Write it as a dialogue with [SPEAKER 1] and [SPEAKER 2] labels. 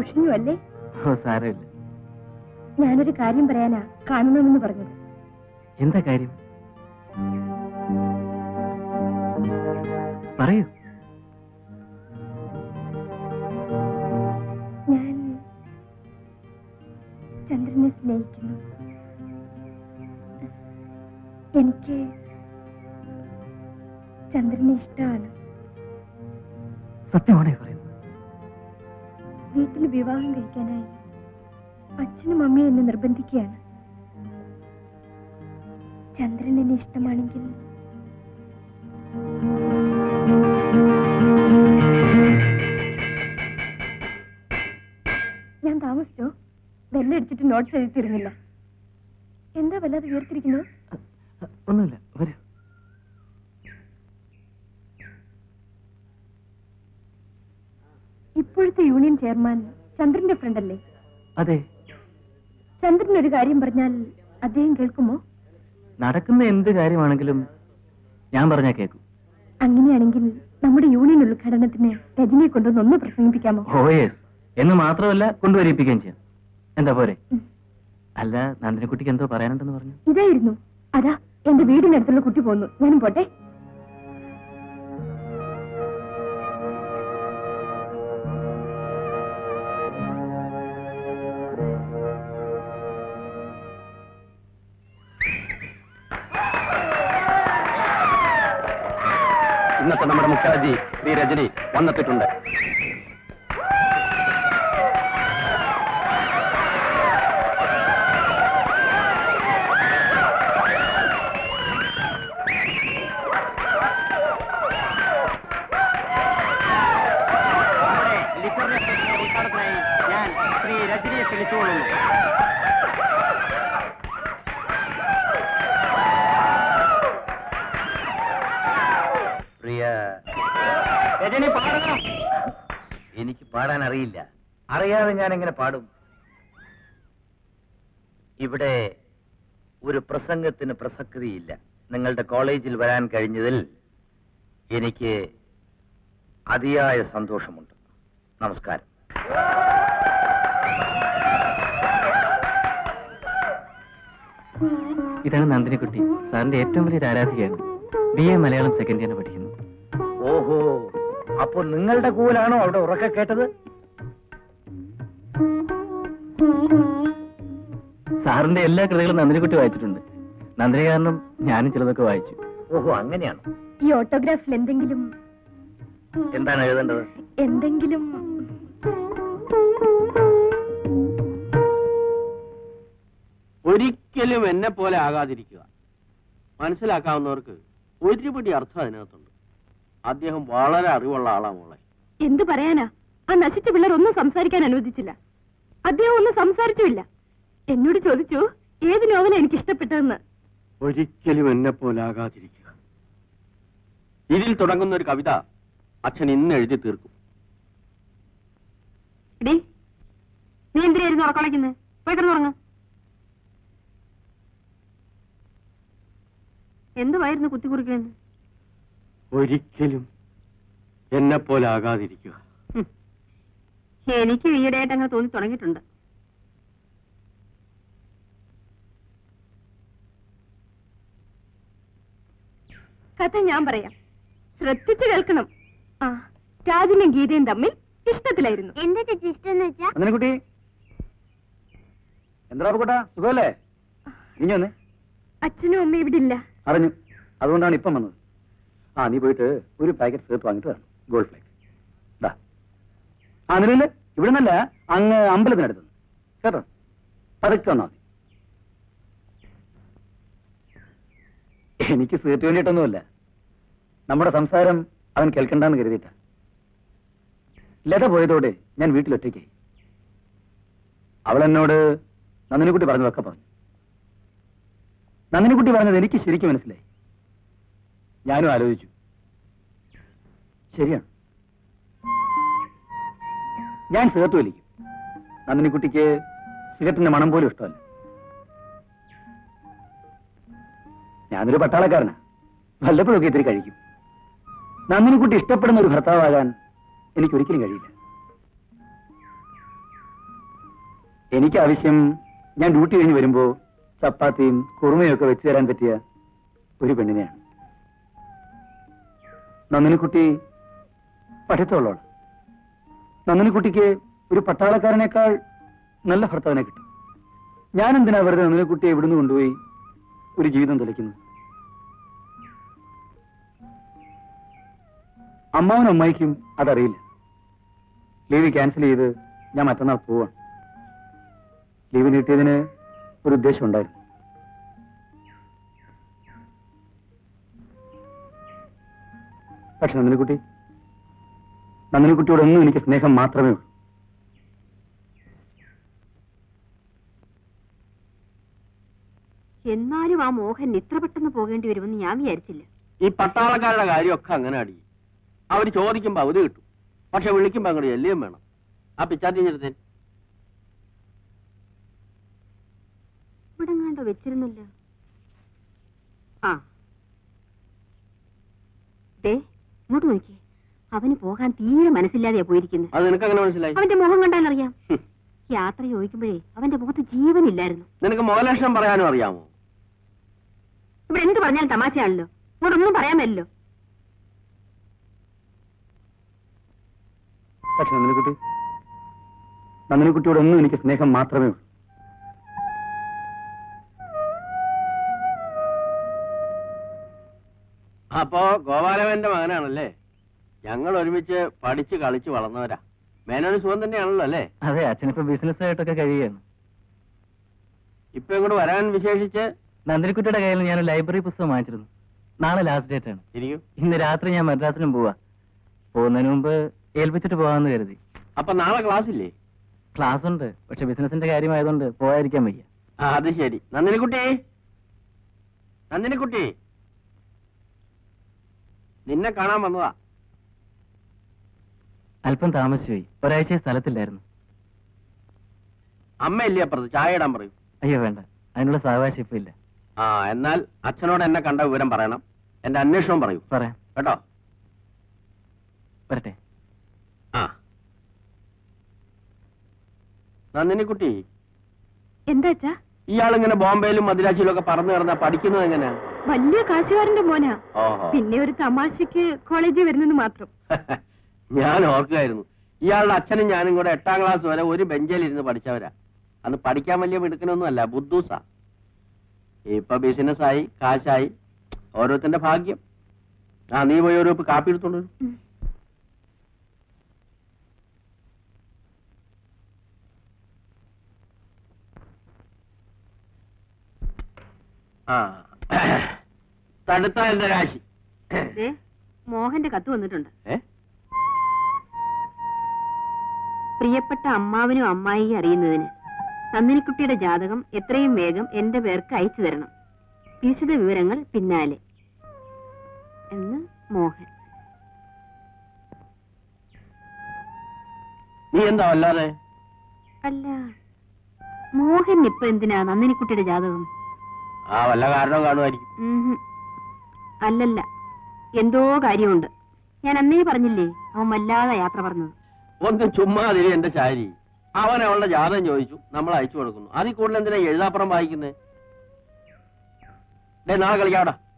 [SPEAKER 1] മുഷിഞ്ഞു അല്ലേ
[SPEAKER 2] ഓ സാരമില്ല
[SPEAKER 1] ഞാനൊരു കാര്യം പറയാനാ കാണണമെന്ന് പറഞ്ഞത്
[SPEAKER 2] എന്താ കാര്യം പറയൂ
[SPEAKER 1] ഞാൻ ചന്ദ്രനെ സ്നേഹിക്കുന്നു എനിക്ക് ചന്ദ്രനെ ഇഷ്ടമാണ്
[SPEAKER 2] സത്യമാണേ പറയുന്നത്
[SPEAKER 1] വീട്ടിൽ വിവാഹം കഴിക്കാനായി അച്ഛനും അമ്മയും എന്നെ നിർബന്ധിക്കുകയാണ് ചന്ദ്രൻ എന്നെ ഇഷ്ടമാണെങ്കിൽ ഞാൻ താമസിച്ചോ ബെല്ലടിച്ചിട്ട് നോട്ട്സ് എഴുതി തരുന്നില്ല എന്താ വല്ലാതെ വീർത്തിരിക്കുന്നത്
[SPEAKER 2] ഒന്നുമില്ല വരൂ
[SPEAKER 1] ഇപ്പോഴത്തെ യൂണിയൻ ചെയർമാൻ ചന്ദ്രന്റെ ഫ്രണ്ട് അല്ലേ
[SPEAKER 2] അതെ
[SPEAKER 1] ചന്ദ്രൻ ഒരു കാര്യം പറഞ്ഞാൽ അദ്ദേഹം കേൾക്കുമോ
[SPEAKER 2] നടക്കുന്ന എന്ത് കാര്യമാണെങ്കിലും ഞാൻ പറഞ്ഞാ കേൾക്കും
[SPEAKER 1] അങ്ങനെയാണെങ്കിൽ നമ്മുടെ യൂണിയൻ ഉദ്ഘാടനത്തിന് രജനിയെ കൊണ്ടുവന്ന് ഒന്ന് പ്രസംഗിപ്പിക്കാമോ
[SPEAKER 2] ഓ യെസ് എന്ന് മാത്രമല്ല കൊണ്ടുവരിപ്പിക്കുകയും ചെയ്യാം എന്താ പോരെ
[SPEAKER 1] ഉം.
[SPEAKER 2] അല്ല നന്ദിനിക്കുട്ടിക്ക് എന്തോ പറയാനുണ്ടെന്ന് പറഞ്ഞു
[SPEAKER 1] ഇതായിരുന്നു അതാ എന്റെ വീടിനടുത്തുള്ള കുട്ടി പോന്നു ഞാനും പോട്ടെ
[SPEAKER 3] ഇന്നത്തെ നമ്മുടെ മുഖ്യാജി ശ്രീ രജനി വന്നെത്തിയിട്ടുണ്ട് ഞാൻ ശ്രീ രജനിയെ ക്ഷണിച്ചുകൊള്ളുന്നു
[SPEAKER 4] പ്രിയ
[SPEAKER 3] രജനി പാടണം
[SPEAKER 4] എനിക്ക് പാടാൻ അറിയില്ല അറിയാതെ ഞാൻ എങ്ങനെ പാടും ഇവിടെ ഒരു പ്രസംഗത്തിന് പ്രസക്തിയില്ല നിങ്ങളുടെ കോളേജിൽ വരാൻ കഴിഞ്ഞതിൽ എനിക്ക് അതിയായ സന്തോഷമുണ്ട് നമസ്കാരം
[SPEAKER 2] ഇതാണ് നന്ദിനിക്കുട്ടി സാറിന്റെ ഏറ്റവും വലിയൊരു ആരാധികയാണ് ബി എ മലയാളം സെക്കൻഡ് ഇയറിന് പഠിക്കുന്നു
[SPEAKER 4] ഓഹോ അപ്പൊ നിങ്ങളുടെ കൂലാണോ അവിടെ ഉറക്കെ കേട്ടത്
[SPEAKER 2] സാറിന്റെ എല്ലാ കൃതികളും നന്ദിനിക്കുട്ടി വായിച്ചിട്ടുണ്ട് നന്ദിനി കാരണം ഞാനും ചിലതൊക്കെ വായിച്ചു
[SPEAKER 4] ഓഹോ അങ്ങനെയാണോ
[SPEAKER 1] ഈ ഓട്ടോഗ്രാഫിൽ എന്തെങ്കിലും
[SPEAKER 4] എന്താണ് എഴുതേണ്ടത്
[SPEAKER 1] എന്തെങ്കിലും
[SPEAKER 3] ഒരിക്കലും എന്നെ പോലെ ആകാതിരിക്കുക മനസ്സിലാക്കാവുന്നവർക്ക് ഒരുപിടി അർത്ഥം അതിനകത്തുണ്ട് അദ്ദേഹം വളരെ അറിവുള്ള ആളാ മോളെ
[SPEAKER 1] എന്തു പറയാനാ ആ നശിച്ച പിള്ളേർ ഒന്നും സംസാരിക്കാൻ അനുവദിച്ചില്ല അദ്ദേഹം ഒന്നും സംസാരിച്ചുമില്ല എന്നോട് ചോദിച്ചു ഏത് നോവല എനിക്ക് ഇഷ്ടപ്പെട്ടതെന്ന്
[SPEAKER 3] ഒരിക്കലും എന്നെ പോലെ ആകാതിരിക്കുക ഇതിൽ തുടങ്ങുന്ന ഒരു കവിത അച്ഛൻ ഇന്ന് എഴുതി തീർക്കും
[SPEAKER 1] ഡേ നീ എന്തിനായിരുന്നു ഉറക്കളയ്ക്കുന്നത് പോയി കിടന്നുറങ്ങ എന്തുവായിരുന്നു കുത്തിക്കുറിക്കുന്നത്
[SPEAKER 3] ഒരിക്കലും എന്നെ പോലെ ആകാതിരിക്കുക
[SPEAKER 1] എനിക്ക് ഈയിടെയായിട്ട് അങ്ങനെ തോന്നി തുടങ്ങിയിട്ടുണ്ട് കഥ ഞാൻ പറയാം ശ്രദ്ധിച്ചു കേൾക്കണം ആ രാജനും ഗീതയും തമ്മിൽ ഇഷ്ടത്തിലായിരുന്നു
[SPEAKER 5] എന്താ ചേച്ചി ഇഷ്ടം വെച്ചാ
[SPEAKER 3] നന്ദിനിക്കുട്ടി എന്താ കൂട്ടാ സുഖമല്ലേ ഇനി വന്നേ
[SPEAKER 1] അച്ഛനും അമ്മയും ഇവിടെ ഇല്ല
[SPEAKER 3] അറിഞ്ഞു അതുകൊണ്ടാണ് ഇപ്പം വന്നത് ആ നീ പോയിട്ട് ഒരു പാക്കറ്റ് സേർത്ത് വാങ്ങിട്ട് വരണം ഗോൾഡ് ഫ്ലേക്ക് ദാ ആ നിലവില് ഇവിടെ നിന്നല്ല അങ്ങ് അമ്പലത്തിനടുത്ത് കേട്ടോ പതുക്കെ വന്നാൽ മതി എനിക്ക് സീറ്റ് വേണ്ടിയിട്ടൊന്നുമല്ല നമ്മുടെ സംസാരം അവൻ കേൾക്കണ്ടെന്ന് കരുതിയിട്ട ലത പോയതോടെ ഞാൻ വീട്ടിലൊറ്റയ്ക്കായി അവൾ എന്നോട് നന്ദിനിക്കുട്ടി പറഞ്ഞതൊക്കെ പറഞ്ഞു നന്ദിനിക്കുട്ടി പറഞ്ഞത് എനിക്ക് ശരിക്കും മനസ്സിലായി ഞാനും ആലോചിച്ചു ശരിയാണ് ഞാൻ സിഗരറ്റ് വലിക്കും നന്ദിനിക്കുട്ടിക്ക് സിഗരറ്റിന്റെ മണം പോലും ഇഷ്ടമല്ല ഞാനൊരു പട്ടാളക്കാരനാ വല്ലപ്പോഴൊക്കെ ഇത്തിരി കഴിക്കും നന്ദിനിക്കുട്ടി ഇഷ്ടപ്പെടുന്ന ഒരു ഭർത്താവാകാൻ എനിക്ക് ഒരിക്കലും കഴിയില്ല എനിക്ക് ആവശ്യം ഞാൻ ഡ്യൂട്ടി കഴിഞ്ഞ് വരുമ്പോ ചപ്പാത്തിയും കുറുമയും ഒക്കെ വെച്ച് തരാൻ പറ്റിയ ഒരു പെണ്ണിനെയാണ് നന്ദിനിക്കുട്ടി പഠിത്തമുള്ളവളാണ് നന്ദിനിക്കുട്ടിക്ക് ഒരു പട്ടാളക്കാരനേക്കാൾ നല്ല ഭർത്താവിനെ കിട്ടും ഞാൻ എന്തിനാ വെറുതെ നന്ദിനിക്കുട്ടിയെ ഇവിടുന്ന് കൊണ്ടുപോയി ഒരു ജീവിതം തെളിക്കുന്നത് അമ്മാവനും അമ്മായിക്കും അതറിയില്ല ലീവ് ക്യാൻസൽ ചെയ്ത് ഞാൻ മറ്റന്നാൾ പോവാണ് ലീവ് നീട്ടിയതിന് ഒരു ഉദ്ദേശം ഉണ്ടായിരുന്നു പക്ഷെ നന്ദിനിക്കുട്ടി നന്ദിനിക്കുട്ടിയോട് ഒന്നും എനിക്ക് സ്നേഹം മാത്രമേ ഉള്ളൂ
[SPEAKER 1] എന്നാലും ആ മോഹൻ ഇത്ര പെട്ടെന്ന് പോകേണ്ടി വരുമെന്ന് ഞാൻ വിചാരിച്ചില്ല
[SPEAKER 5] ഈ പട്ടാളക്കാരുടെ കാര്യമൊക്കെ അങ്ങനെ അടി അവര് ചോദിക്കുമ്പോ അവധി കിട്ടും പക്ഷെ വിളിക്കുമ്പോ അങ്ങോട്ട് ചെല്ലുകയും വേണം ആ പിച്ചാത്തിഞ്ഞെടുത്തേ
[SPEAKER 1] ഇവിടെ കണ്ടോ വെച്ചിരുന്നല്ലോ ആ ദേ ഇങ്ങോട്ട് നോക്കി അവന് പോകാൻ തീരെ മനസ്സില്ലാതെയാ പോയിരിക്കുന്നത്
[SPEAKER 5] അത് നിനക്ക് അങ്ങനെ മനസ്സിലായി
[SPEAKER 1] അവന്റെ മുഖം കണ്ടാൽ അറിയാം
[SPEAKER 5] ഹും.
[SPEAKER 1] യാത്ര ചോദിക്കുമ്പോഴേ അവന്റെ മുഖത്ത് ജീവനില്ലായിരുന്നു
[SPEAKER 5] നിനക്ക് മുഖലക്ഷണം പറയാനും അറിയാമോ
[SPEAKER 1] ഇവിടെ എന്ത് പറഞ്ഞാലും തമാശയാണല്ലോ ഇങ്ങോട്ടൊന്നും പറയാൻ പറ്റില്ലോ
[SPEAKER 3] പക്ഷെ നന്ദിനിക്കുട്ടി നന്ദിനിക്കുട്ടിയോട് ഒന്നും എനിക്ക് സ്നേഹം മാത്രമേ ഉള്ളൂ
[SPEAKER 5] അപ്പോ ഗോപാലവന്റെ മകനാണല്ലേ ഞങ്ങൾ ഒരുമിച്ച് പഠിച്ച് കളിച്ച് വളർന്നവരാ മേനോന് സുഖം തന്നെയാണല്ലോ അല്ലേ
[SPEAKER 2] അതെ അച്ഛനിപ്പോ ബിസിനസ് ആയിട്ടൊക്കെ കഴിയുകയാണ്
[SPEAKER 5] ഇപ്പൊ ഇങ്ങോട്ട് വരാൻ വിശേഷിച്ച്
[SPEAKER 2] നന്ദിനിക്കുട്ടിയുടെ കയ്യിൽ ഞാൻ ലൈബ്രറി പുസ്തകം വാങ്ങിച്ചിരുന്നു നാളെ ലാസ്റ്റ് ഡേറ്റ് ആണ്
[SPEAKER 5] ഇരിക്കും
[SPEAKER 2] ഇന്ന് രാത്രി ഞാൻ മദ്രാസിനും പോവാ പോകുന്നതിന് മുമ്പ് ഏൽപ്പിച്ചിട്ട് പോകാമെന്ന് കരുതി
[SPEAKER 5] അപ്പൊ നാളെ ക്ലാസ് ഇല്ലേ
[SPEAKER 2] ക്ലാസ് ഉണ്ട് പക്ഷെ ബിസിനസിന്റെ കാര്യമായതുകൊണ്ട് പോകാതിരിക്കാൻ വയ്യ
[SPEAKER 5] ആ അത് ശരി നന്ദിനിക്കുട്ടി നന്ദിനിക്കുട്ടി നിന്നെ കാണാൻ വന്നതാ
[SPEAKER 2] അല്പം താമസിച്ചു പോയി ഒരാഴ്ച സ്ഥലത്തില്ലായിരുന്നു
[SPEAKER 5] അമ്മയില്ലേ അപ്പുറത്ത് ചായ ഇടാൻ പറയൂ
[SPEAKER 2] അയ്യോ വേണ്ട അതിനുള്ള സാവകാശം ഇപ്പൊ ഇല്ല
[SPEAKER 5] ആ എന്നാൽ അച്ഛനോട് എന്നെ കണ്ട വിവരം പറയണം എന്റെ അന്വേഷണം പറയൂ
[SPEAKER 2] പറയാം
[SPEAKER 5] കേട്ടോ
[SPEAKER 2] വരട്ടെ
[SPEAKER 5] ആ നന്ദിനിക്കുട്ടി
[SPEAKER 1] എന്താ അച്ഛാ
[SPEAKER 5] ഇയാളിങ്ങനെ ബോംബെയിലും മദിരാശിയിലും ഒക്കെ പറന്നു കിടന്നാ പഠിക്കുന്നത് എങ്ങനെയാ
[SPEAKER 1] വലിയ കാശുകാരന്റെ മോനാ
[SPEAKER 5] ഓഹോ
[SPEAKER 1] പിന്നെ ഒരു തമാശക്ക് കോളേജിൽ വരുന്നെന്ന് മാത്രം
[SPEAKER 5] ഞാൻ ഓർക്കുകയായിരുന്നു ഇയാളുടെ അച്ഛനും ഞാനും കൂടെ എട്ടാം ക്ലാസ് വരെ ഒരു ബെഞ്ചിൽ ഇരുന്ന് പഠിച്ചവരാ അന്ന് പഠിക്കാൻ വലിയ മിടുക്കനൊന്നും അല്ല ബുദ്ധൂസാ ഇപ്പൊ ബിസിനസ്സായി കാശായി ഓരോരുത്തന്റെ ഭാഗ്യം ആ നീ പോയി ഒരു കാപ്പി എടുത്തോണ്ട് വരൂ.
[SPEAKER 1] ഉം.
[SPEAKER 5] ആ തടുത്ത എന്റെ രാശി
[SPEAKER 1] ദേ, മോഹന്റെ കത്ത് വന്നിട്ടുണ്ട്
[SPEAKER 5] ഏ
[SPEAKER 1] പ്രിയപ്പെട്ട അമ്മാവനും അമ്മായിയും അറിയുന്നതിന് നന്ദിനിക്കുട്ടിയുടെ ജാതകം എത്രയും വേഗം എന്റെ പേർക്ക് അയച്ചു തരണം വിശദ വിവരങ്ങൾ പിന്നാലെ എന്ന് മോഹൻ
[SPEAKER 5] നീ എന്താ അല്ലാതെ
[SPEAKER 1] അല്ല മോഹൻ ഇപ്പൊ എന്തിനാ നന്ദിനിക്കുട്ടിയുടെ ജാതകം
[SPEAKER 5] ആ വല്ല കാരണവും കാണുമായിരിക്കും
[SPEAKER 1] ഉംഹും. അല്ലല്ല എന്തോ കാര്യമുണ്ട് ഞാൻ അന്നേ പറഞ്ഞില്ലേ അവൻ വല്ലാതെ യാത്ര പറഞ്ഞത്
[SPEAKER 5] ഒന്ന് ചുമ്മാ അതിരി എന്റെ ശാരി അവൻ അവളുടെ ജാതകം ചോദിച്ചു നമ്മൾ അയച്ചു കൊടുക്കുന്നു അതിൽ കൂടുതൽ എന്തിനാ എഴുതാപ്പുറം വായിക്കുന്നേ ഡേ നാളെ കളിക്കാവിടെ